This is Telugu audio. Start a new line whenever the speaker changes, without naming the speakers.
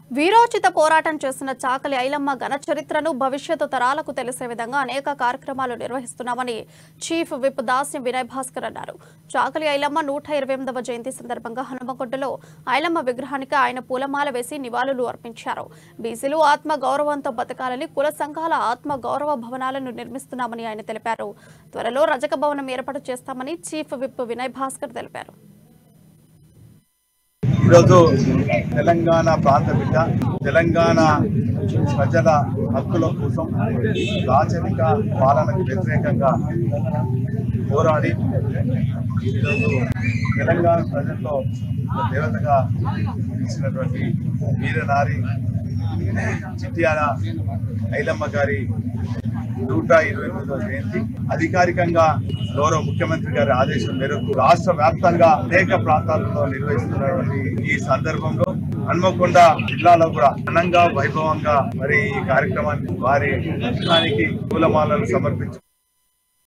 వీరోచిత పోరాటం చేసిన చాకలి ఐలమ్మ ఘన చరిత్రను భవిష్యత్తు తరాలకు తెలిసే విధంగా అనేక కార్యక్రమాలు నిర్వహిస్తున్నామని చీఫ్ విప్ దాస్యం వినయ్ భాస్కర్ అన్నారు చాకలి ఐలమ్మ నూట ఇరవై ఎనిమిదవ జయంతి సందర్భంగా హనుమకొండలో ఐలమ్మ విగ్రహానికి ఆయన పూలమాల వేసి నివాళులు అర్పించారు బీసీలు ఆత్మ గౌరవంతో బతకాలని కుల సంఘాల ఆత్మ గౌరవ భవనాలను నిర్మిస్తున్నామని ఆయన తెలిపారు త్వరలో రజక భవనం ఏర్పాటు చేస్తామని చీఫ్ విప్ వినయ్ భాస్కర్ తెలిపారు
ఈరోజు తెలంగాణ ప్రాంత బిడ్డ తెలంగాణ ప్రజల హక్కుల కోసం రాచరిక పాలనకు వ్యతిరేకంగా పోరాడి ఈరోజు తెలంగాణ ప్రజల్లో ఒక దేవతగా ఇచ్చినటువంటి వీరనారి చిట్యాల ఐలమ్మ గారి నూట ఇరవై ఎనిమిదవ జయంతి అధికారికంగా గౌరవ ముఖ్యమంత్రి గారి ఆదేశం మేరకు రాష్ట్ర వ్యాప్తంగా అనేక ప్రాంతాలలో నిర్వహిస్తున్నటువంటి ఈ సందర్భంలో హన్మకొండ జిల్లాలో కూడా ఘనంగా వైభవంగా మరి ఈ కార్యక్రమాన్ని వారి విగ్రహానికి పూలమాలలు సమర్పించారు